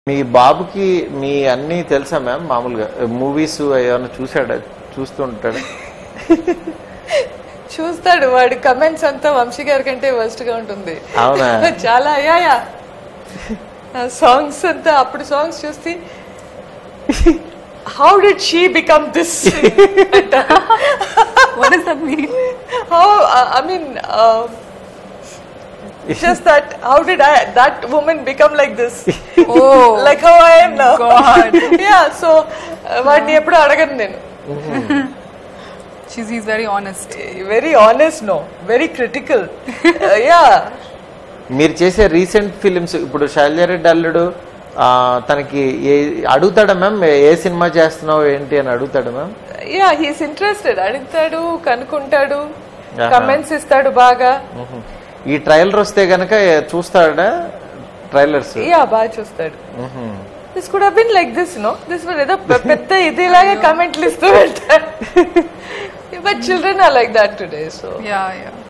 మీ బాబుకి మీ అన్నీ తెలుసా మ్యామ్ మామూలుగా మూవీస్ ఏమైనా చూసాడా చూస్తుంటాడా చూస్తాడు వాడి కమెంట్స్ అంతా వంశీ గారి కంటే వర్స్ట్ గా ఉంటుంది అవునా? చాలా యా యా సాంగ్స్ అంతా అప్పుడు సాంగ్స్ చూస్తే how did she become this What does that mean? How I mean just that how did I that woman become like this Oh, like how I am now God. yeah so uh, వాడిని ఎప్పుడు అడగను నేను she's he's very honest. Very honest no very critical yeah మీరు చేసే recent films ఇప్పుడు శైలజారెడ్డి అల్లుడు ఆ, తనకి ఏ అడుగుతాడా మ్యామ్ ఏ సినిమా చేస్తున్నావు ఏంటి అని అడుగుతాడా మ్యామ్ యా హీస్ ఇంట్రెస్టెడ్ అడుగుతాడు కనుక్కుంటాడు Aha. కమెంట్స్ ఇస్తాడు బాగా ఈ ట్రైలర్ వస్తే గనక చూస్తాడా ట్రైలర్స్ యా బాగా చూస్తాడు this could been like this no this ఏదో పె- పెద్ద ఇదిలాగా కమెంట్లు ఇస్తూ వెళ్తాడు but children are like that today so Yeah, yeah.